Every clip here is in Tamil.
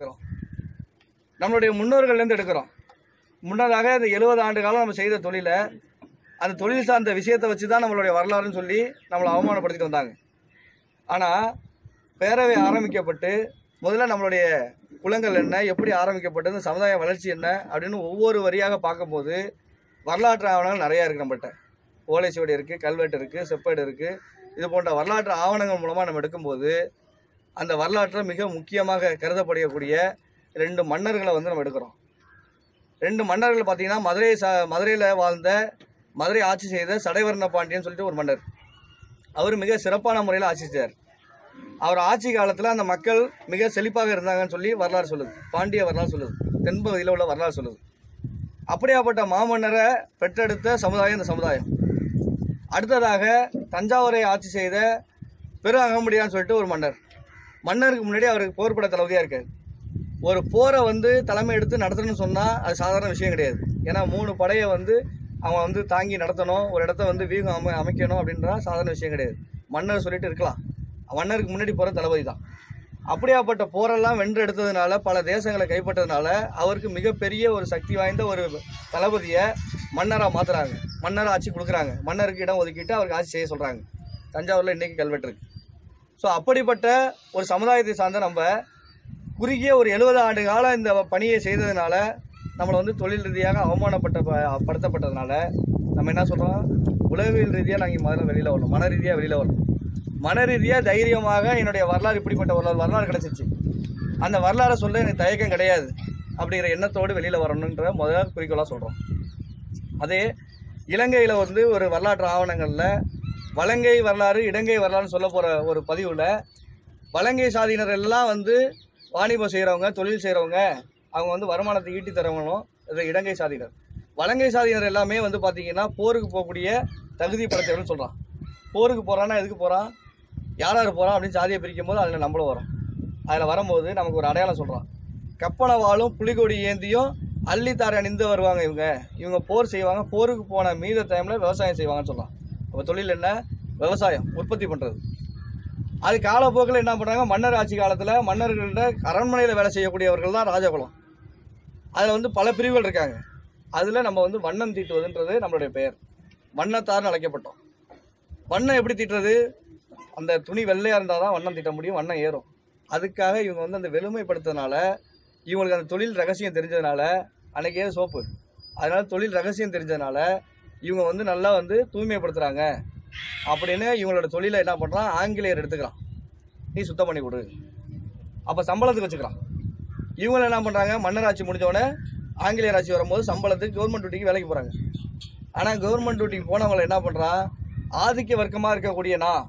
நம்மளுடைய முன்னோர்கள்லேருந்து எடுக்கிறோம் முன்னதாக இந்த எழுபது ஆண்டு காலம் நம்ம செய்த தொழிலை அந்த தொழில் சார்ந்த விஷயத்தை வச்சு தான் நம்மளுடைய வரலாறுன்னு சொல்லி நம்மளை அவமானப்படுத்திட்டு வந்தாங்க ஆனால் பேரவை ஆரம்பிக்கப்பட்டு முதல்ல நம்மளுடைய குலங்கள் என்ன எப்படி ஆரம்பிக்கப்பட்டது சமுதாய வளர்ச்சி என்ன அப்படின்னு ஒவ்வொரு வரியாக பார்க்கும்போது வரலாற்று ஆவணங்கள் நிறையா இருக்குது நம்மள்கிட்ட ஓலைச்சுவடி இருக்குது கல்வெட்டு இருக்குது செப்பேடு இருக்குது இது போன்ற வரலாற்று ஆவணங்கள் மூலமாக நம்ம எடுக்கும்போது அந்த வரலாற்றில் மிக முக்கியமாக கருதப்படக்கூடிய ரெண்டு மன்னர்களை வந்து நம்ம எடுக்கிறோம் ரெண்டு மன்னர்கள் பார்த்தீங்கன்னா மதுரை ச மதுரையில் வாழ்ந்த மதுரை ஆட்சி செய்த சடைவர்ண பாண்டியன் சொல்லிட்டு ஒரு மன்னர் அவர் மிக சிறப்பான முறையில் ஆட்சி செய்தார் அவர் ஆட்சி காலத்தில் அந்த மக்கள் மிக செழிப்பாக இருந்தாங்கன்னு சொல்லி வரலாறு சொல்லுது பாண்டிய வரலாறு சொல்லுது தென்பகுதியில் உள்ள வரலாறு சொல்லுது அப்படியாப்பட்ட மாமன்னரை பெற்றெடுத்த சமுதாயம் இந்த சமுதாயம் அடுத்ததாக தஞ்சாவூரை ஆட்சி செய்த பெரு அகமுடியான்னு சொல்லிட்டு ஒரு மன்னர் மன்னருக்கு முன்னாடி அவருக்கு போர்பட தளபதியாக இருக்கார் ஒரு போரை வந்து தலைமை எடுத்து நடத்தணும்னு சொன்னால் அது சாதாரண விஷயம் கிடையாது ஏன்னா மூணு படையை வந்து அவன் வந்து தாங்கி நடத்தணும் ஒரு இடத்த வந்து வீகம் அமை அமைக்கணும் அப்படின்றா சாதாரண விஷயம் கிடையாது மன்னர் சொல்லிட்டு இருக்கலாம் மன்னருக்கு முன்னாடி போகிற தளபதி தான் அப்படியாப்பட்ட போரெல்லாம் வென்று எடுத்ததுனால பல தேசங்களை கைப்பற்றதுனால அவருக்கு மிகப்பெரிய ஒரு சக்தி வாய்ந்த ஒரு தளபதியை மன்னராக மாற்றுறாங்க மன்னர் ஆட்சி கொடுக்குறாங்க மன்னருக்கு இடம் ஒதுக்கிட்டு அவருக்கு ஆட்சி செய்ய சொல்கிறாங்க தஞ்சாவூரில் இன்றைக்கி கல்வெட்டு இருக்கு ஸோ அப்படிப்பட்ட ஒரு சமுதாயத்தை சார்ந்த நம்ம குறுகிய ஒரு எழுபது ஆண்டு காலம் இந்த பணியை செய்ததுனால நம்மளை வந்து தொழில் ரீதியாக அவமானப்பட்ட ப- படுத்தப்பட்டதுனால நம்ம என்ன சொல்கிறோம் உளவியல் ரீதியாக நாங்கள் முதல்ல வெளியில் வரணும் மன ரீதியாக வெளியில் வரணும் மன ரீதியாக தைரியமாக என்னுடைய வரலாறு இப்படிப்பட்ட ஒரு வரலாறு கிடச்சிச்சு அந்த வரலாறை சொல்ல எனக்கு தயக்கம் கிடையாது அப்படிங்கிற எண்ணத்தோடு வெளியில் வரணுன்ற முதல் குறிக்கோளாக சொல்கிறோம் அதே இலங்கையில் வந்து ஒரு வரலாற்று ஆவணங்களில் வலங்கை வரலாறு இடங்கை வரலாறுன்னு சொல்ல போகிற ஒரு பதிவில் வலங்கை சாதியினர் எல்லாம் வந்து வாணிபம் செய்கிறவங்க தொழில் செய்கிறவங்க அவங்க வந்து வருமானத்தை ஈட்டி தரவங்களும் இது இடங்கை சாதியினர் வலங்கை சாதியினர் எல்லாமே வந்து பார்த்தீங்கன்னா போருக்கு போகக்கூடிய தகுதி படைத்தவர்கள் சொல்கிறான் போருக்கு போகிறான்னா எதுக்கு போகிறான் யார் யார் போகிறான் அப்படின்னு சாதியை பிரிக்கும் போது அதில் நம்மளும் வரோம் அதில் வரும்போது நமக்கு ஒரு அடையாளம் சொல்கிறான் கப்பனை வாழும் புலிகொடி ஏந்தியும் அள்ளித்தாரை அணிந்து வருவாங்க இவங்க இவங்க போர் செய்வாங்க போருக்கு போன மீத டைமில் விவசாயம் செய்வாங்கன்னு சொல்லலாம் அப்போ தொழில் என்ன விவசாயம் உற்பத்தி பண்ணுறது அது காலப்போக்கில் என்ன பண்ணுறாங்க மன்னர் ஆட்சி காலத்தில் மன்னர்கள்ட்ட அரண்மனையில் வேலை செய்யக்கூடியவர்கள் தான் ராஜகுலம் அதில் வந்து பல பிரிவுகள் இருக்காங்க அதில் நம்ம வந்து வண்ணம் தீட்டுவதுன்றது நம்மளுடைய பெயர் வண்ணத்தார்னு அழைக்கப்பட்டோம் வண்ணம் எப்படி தீட்டுறது அந்த துணி வெள்ளையாக இருந்தால் தான் வண்ணம் தீட்ட முடியும் வண்ணம் ஏறும் அதுக்காக இவங்க வந்து அந்த வெளுமைப்படுத்துறதுனால இவங்களுக்கு அந்த தொழில் ரகசியம் தெரிஞ்சதுனால அன்னைக்கே சோப்பு அதனால தொழில் ரகசியம் தெரிஞ்சதுனால இவங்க வந்து நல்லா வந்து தூய்மைப்படுத்துகிறாங்க அப்படின்னு இவங்களோட தொழிலை என்ன பண்ணுறான் ஆங்கிலேயர் எடுத்துக்கிறான் நீ சுத்தம் பண்ணி கொடு அப்போ சம்பளத்துக்கு வச்சுக்கிறான் இவங்க என்ன பண்ணுறாங்க மன்னர் ஆட்சி முடிஞ்சோடனே ஆங்கிலேயர் ஆட்சி வரும்போது சம்பளத்துக்கு கவர்மெண்ட் டியூட்டிக்கு வேலைக்கு போகிறாங்க ஆனால் கவர்மெண்ட் டியூட்டிக்கு போனவங்களை என்ன பண்ணுறான் ஆதிக்க வர்க்கமாக இருக்கக்கூடிய நான்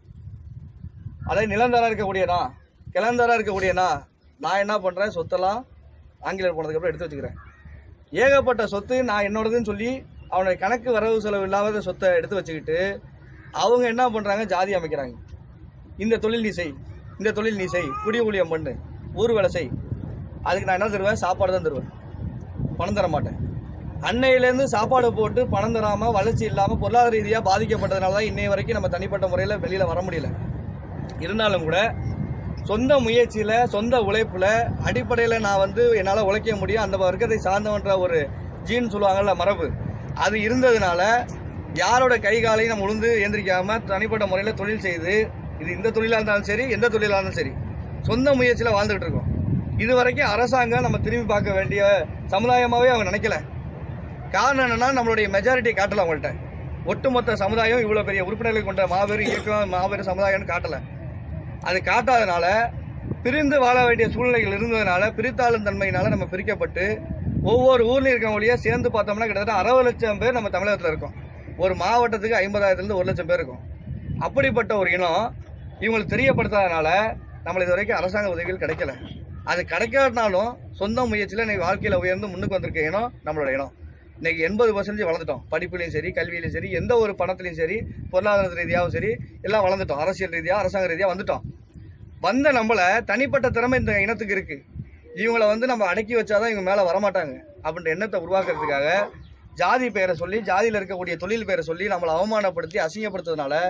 அதாவது நிலந்தாரா இருக்கக்கூடிய நான் கிளந்தாரா இருக்கக்கூடிய நான் நான் என்ன பண்ணுறேன் சொத்தெல்லாம் ஆங்கிலேயர் போனதுக்கப்புறம் எடுத்து வச்சுக்கிறேன் ஏகப்பட்ட சொத்து நான் என்னோடதுன்னு சொல்லி அவனுடைய கணக்கு வரவு செலவு இல்லாத சொத்தை எடுத்து வச்சுக்கிட்டு அவங்க என்ன பண்ணுறாங்க ஜாதி அமைக்கிறாங்க இந்த தொழில் நீ செய் இந்த தொழில் நீ செய் குடி ஊழியம் பண்ணு ஊர் வேலை செய் அதுக்கு நான் என்ன தருவேன் சாப்பாடு தான் தருவேன் பணம் தர மாட்டேன் அன்னையிலேருந்து சாப்பாடு போட்டு பணம் தராமல் வளர்ச்சி இல்லாமல் பொருளாதார ரீதியாக பாதிக்கப்பட்டதுனால தான் இன்னைய வரைக்கும் நம்ம தனிப்பட்ட முறையில் வெளியில் வர முடியல இருந்தாலும் கூட சொந்த முயற்சியில் சொந்த உழைப்பில் அடிப்படையில் நான் வந்து என்னால் உழைக்க முடியும் அந்த வர்க்கத்தை சார்ந்தவன்ற ஒரு ஜீன் சொல்லுவாங்கல்ல மரபு அது இருந்ததுனால யாரோட கை காலையும் நம்ம உளுந்து எந்திரிக்காம தனிப்பட்ட முறையில் தொழில் செய்து இது இந்த தொழிலாக இருந்தாலும் சரி எந்த தொழிலாக இருந்தாலும் சரி சொந்த முயற்சியில் வாழ்ந்துகிட்டு இருக்கோம் இது வரைக்கும் அரசாங்கம் நம்ம திரும்பி பார்க்க வேண்டிய சமுதாயமாகவே அவங்க நினைக்கல காரணம் என்னன்னா நம்மளுடைய மெஜாரிட்டி காட்டல அவங்கள்ட்ட ஒட்டுமொத்த சமுதாயம் இவ்வளோ பெரிய உறுப்பினர்களை கொண்ட மாபெரும் இயக்கம் மாபெரும் சமுதாயம்னு காட்டல அது காட்டாதனால பிரிந்து வாழ வேண்டிய சூழ்நிலைகள் இருந்ததுனால பிரித்தாளும் தன்மையினால நம்ம பிரிக்கப்பட்டு ஒவ்வொரு ஊர்லையும் இருக்கவங்களையே சேர்ந்து பார்த்தோம்னா கிட்டத்தட்ட அறுபது லட்சம் பேர் நம்ம தமிழகத்தில் இருக்கோம் ஒரு மாவட்டத்துக்கு ஐம்பதாயிரத்துலேருந்து ஒரு லட்சம் பேர் இருக்கும் அப்படிப்பட்ட ஒரு இனம் இவங்களுக்கு தெரியப்படுத்தாதனால நம்மளுக்கு இது வரைக்கும் அரசாங்க உதவிகள் கிடைக்கல அது கிடைக்காட்டினாலும் சொந்த முயற்சியில் இன்னைக்கு வாழ்க்கையில் உயர்ந்து முன்னுக்கு வந்திருக்க இனம் நம்மளோட இனம் இன்னைக்கு எண்பது பர்சன்டேஜ் வளர்ந்துட்டோம் படிப்புலையும் சரி கல்வியிலையும் சரி எந்த ஒரு பணத்துலையும் சரி பொருளாதார ரீதியாகவும் சரி எல்லாம் வளர்ந்துட்டோம் அரசியல் ரீதியாக அரசாங்க ரீதியாக வந்துட்டோம் வந்த நம்மளை தனிப்பட்ட திறமை இந்த இனத்துக்கு இருக்கு இவங்களை வந்து நம்ம அடக்கி வச்சாதான் இவங்க மேலே வரமாட்டாங்க அப்படின்ற எண்ணத்தை உருவாக்குறதுக்காக ஜாதி பெயரை சொல்லி ஜாதியில் இருக்கக்கூடிய தொழில் பெயரை சொல்லி நம்மளை அவமானப்படுத்தி அசிங்கப்படுத்துறதுனால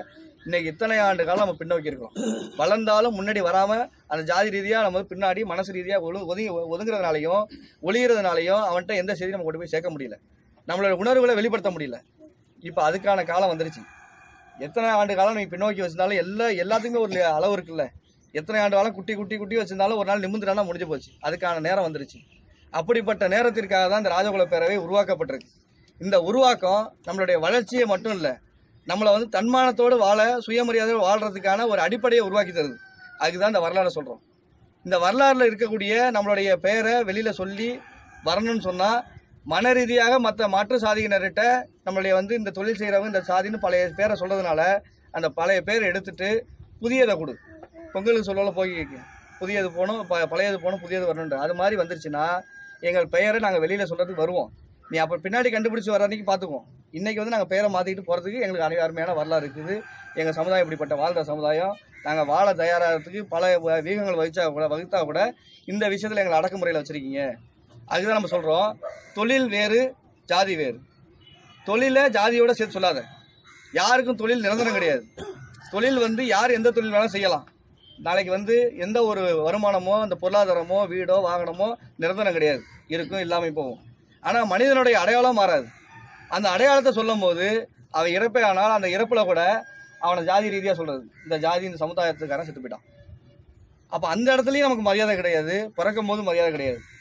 இன்னைக்கு இத்தனை ஆண்டு காலம் நம்ம பின்னோக்கி இருக்கோம் வளர்ந்தாலும் முன்னாடி வராம அந்த ஜாதி ரீதியா நம்ம வந்து பின்னாடி மனசு ரீதியா ஒழு- ஒதுங்கி ஒதுங்குறதுனாலையும் ஒளியறதுனாலையும் அவன்கிட்ட எந்த செய்தியும் நம்ம கொண்டு போய் சேர்க்க முடியல நம்மளோட உணர்வுகளை வெளிப்படுத்த முடியல இப்போ அதுக்கான காலம் வந்துருச்சு எத்தனை ஆண்டு காலம் நீ பின்னோக்கி வச்சிருந்தாலும் எல்லா எல்லாத்துக்குமே ஒரு அளவு இருக்குல்ல எத்தனை ஆண்டு காலம் குட்டி குட்டி குட்டி வச்சிருந்தாலும் ஒரு நாள் நிமிந்துட்டானா முடிஞ்சு போச்சு அதுக்கான நேரம் வந்துருச்சு அப்படிப்பட்ட நேரத்திற்காக தான் இந்த ராஜகுல பேரவை உருவாக்கப்பட்டிருக்கு இந்த உருவாக்கம் நம்மளுடைய வளர்ச்சியை மட்டும் இல்லை நம்மளை வந்து தன்மானத்தோடு வாழ சுயமரியாதையோடு வாழ்றதுக்கான ஒரு அடிப்படையை உருவாக்கி தருது அதுக்கு தான் இந்த வரலாறை சொல்கிறோம் இந்த வரலாறுல இருக்கக்கூடிய நம்மளுடைய பெயரை வெளியில் சொல்லி வரணும்னு சொன்னால் மன ரீதியாக மற்ற மாற்று சாதியினர்கிட்ட நம்மளுடைய வந்து இந்த தொழில் செய்கிறவங்க இந்த சாதின்னு பழைய பேரை சொல்கிறதுனால அந்த பழைய பேரை எடுத்துட்டு புதியதை கொடு பொங்கலுக்கு சொல்லல போய் புதியது போகணும் ப பழையது போகணும் புதியது வரணுன்ற அது மாதிரி வந்துருச்சுன்னா எங்கள் பெயரை நாங்கள் வெளியில் சொல்கிறதுக்கு வருவோம் நீ அப்போ பின்னாடி கண்டுபிடிச்சி வர அன்னைக்கு பார்த்துக்குவோம் இன்றைக்கி வந்து நாங்கள் பேரை மாற்றிக்கிட்டு போகிறதுக்கு எங்களுக்கு அனை- அருமையான வரலாறு இருக்குது எங்கள் சமுதாயம் இப்படிப்பட்ட வாழ்கிற சமுதாயம் நாங்கள் வாழ தயாராகிறதுக்கு பல வ- வியூகங்கள் வகிச்சா கூட வகுத்தா கூட இந்த விஷயத்தில் எங்களை அடக்குமுறையில் வச்சுருக்கீங்க அதுதான் நம்ம சொல்கிறோம் தொழில் வேறு ஜாதி வேறு தொழிலை ஜாதியோட சேர்த்து சொல்லாத யாருக்கும் தொழில் நிரந்தரம் கிடையாது தொழில் வந்து யார் எந்த தொழில் வேணாலும் செய்யலாம் நாளைக்கு வந்து எந்த ஒரு வருமானமோ அந்த பொருளாதாரமோ வீடோ வாகனமோ நிரந்தரம் கிடையாது இருக்கும் இல்லாமல் போகும் ஆனால் மனிதனுடைய அடையாளம் மாறாது அந்த அடையாளத்தை சொல்லும் போது அவன் இறப்பே ஆனால் அந்த இறப்பில் கூட அவனை ஜாதி ரீதியாக சொல்கிறது இந்த ஜாதி இந்த சமுதாயத்துக்காரன் செத்து போயிட்டான் அப்போ அந்த இடத்துலையும் நமக்கு மரியாதை கிடையாது பிறக்கும் போது மரியாதை கிடையாது